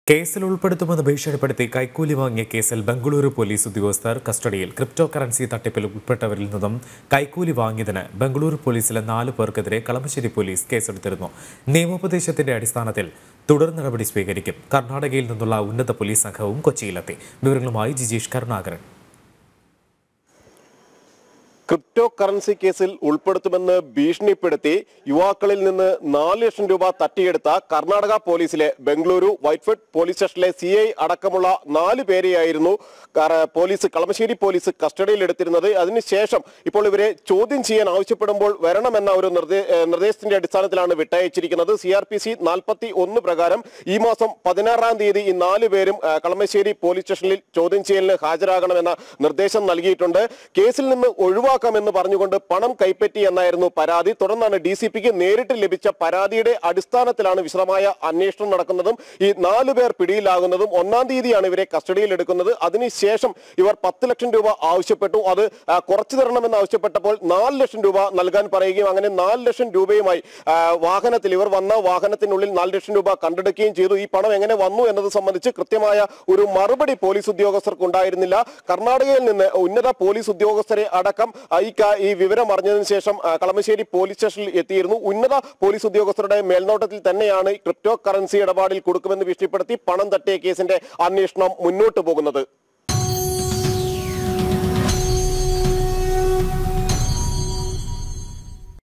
കേസിൽ ഉൾപ്പെടുത്തുമെന്ന് ഭീഷണിപ്പെടുത്തി കൈക്കൂലി വാങ്ങിയ കേസിൽ ബംഗളൂരു പോലീസ് ഉദ്യോഗസ്ഥർ കസ്റ്റഡിയിൽ ക്രിപ്റ്റോ കറൻസി തട്ടിപ്പിൽ ഉൾപ്പെട്ടവരിൽ നിന്നും കൈക്കൂലി വാങ്ങിയതിന് ബംഗളൂരു പോലീസിലെ നാല് പേർക്കെതിരെ കളമശ്ശേരി പോലീസ് കേസെടുത്തിരുന്നു നിയമോപദേശത്തിന്റെ അടിസ്ഥാനത്തിൽ തുടർ നടപടി സ്വീകരിക്കും കർണാടകയിൽ നിന്നുള്ള ഉന്നത പോലീസ് സംഘവും കൊച്ചിയിലെത്തി വിവരങ്ങളുമായി ജിജീഷ് കരുണാകരൻ ക്രിപ്റ്റോ കറൻസി കേസിൽ ഉൾപ്പെടുത്തുമെന്ന് ഭീഷണിപ്പെടുത്തി യുവാക്കളിൽ നിന്ന് നാല് ലക്ഷം രൂപ തട്ടിയെടുത്ത കർണാടക പോലീസിലെ ബംഗളൂരു വൈറ്റ്ഫീൽഡ് പോലീസ് സ്റ്റേഷനിലെ സി ഐ അടക്കമുള്ള നാല് പേരെയായിരുന്നു കറ- പോലീസ് കളമശ്ശേരി പോലീസ് കസ്റ്റഡിയിൽ എടുത്തിരുന്നത് അതിനുശേഷം ഇപ്പോൾ ഇവരെ ചോദ്യം ചെയ്യാൻ ആവശ്യപ്പെടുമ്പോൾ വരണമെന്ന ഒരു നിർദ്ദേ- ഏഹ് നിർദ്ദേശത്തിന്റെ അടിസ്ഥാനത്തിലാണ് വിട്ടയച്ചിരിക്കുന്നത് സി ആർ പി സി നാൽപ്പത്തി ഒന്ന് പ്രകാരം ഈ മാസം പതിനാറാം തീയതി ഈ നാല് പേരും ഏഹ് കളമശ്ശേരി പോലീസ് സ്റ്റേഷനിൽ ചോദ്യം ചെയ്യലിന് ഹാജരാകണമെന്ന നിർദ്ദേശം നൽകിയിട്ടുണ്ട് കേസിൽ നിന്ന് ഒഴിവാക്കാമെന്ന് പറഞ്ഞുകൊണ്ട് പണം കൈപ്പറ്റി എന്നായിരുന്നു പരാതി തുടർന്നാണ് ഡി സി പിക്ക് നേരിട്ട് ലഭിച്ച പരാതിയുടെ അടിസ്ഥാനത്തിലാണ് വിശദമായ അന്വേഷണം നടക്കുന്നതും ഈ നാലു പേർ പിടിയിലാകുന്നതും ഒന്നാം തീയതിയാണ് ഇവരെ കസ്റ്റഡിയിൽ എടുക്കുന്നത് അതിനുശേഷം ഇവർ പത്ത് ലക്ഷം രൂപ ആവശ്യപ്പെട്ടു അത് ആ, കുറച്ചു തരണമെന്ന് ആവശ്യപ്പെട്ടപ്പോൾ നാല് ലക്ഷം രൂപ നൽകാൻ പറയുകയും അങ്ങനെ നാല് ലക്ഷം രൂപയുമായി ആ, വാഹനത്തിൽ ഇവർ വന്ന വാഹനത്തിനുള്ളിൽ നാല് ലക്ഷം രൂപ കണ്ടെടുക്കുകയും ചെയ്തു ഈ പണം എങ്ങനെ വന്നു എന്നത് സംബന്ധിച്ച് കൃത്യമായ ഒരു മറുപടി പോലീസ് ഉദ്യോഗസ്ഥർക്ക് ഉണ്ടായിരുന്നില്ല കർണാടകയിൽ നിന്ന് ഉന്നത പോലീസ് ഉദ്യോഗസ്ഥരെ അടക്കം ആ, ഈ കാ- ഈ വിവരം അറിഞ്ഞതിന് ശേഷം ആ, കളമശ്ശേരി പോലീസ് സ്റ്റേഷനിൽ എത്തിയിരുന്നു ഉന്നത പോലീസ് ഉദ്യോഗസ്ഥരുടെ മേൽനോട്ടത്തിൽ തന്നെയാണ് ഈ ക്രിപ്റ്റോ കറൻസി ഇടപാടിൽ കൊടുക്കുമെന്ന് ഭീഷണിപ്പെടുത്തി പണം തട്ടിയ കേസിന്റെ അന്വേഷണം മുന്നോട്ട് പോകുന്നത്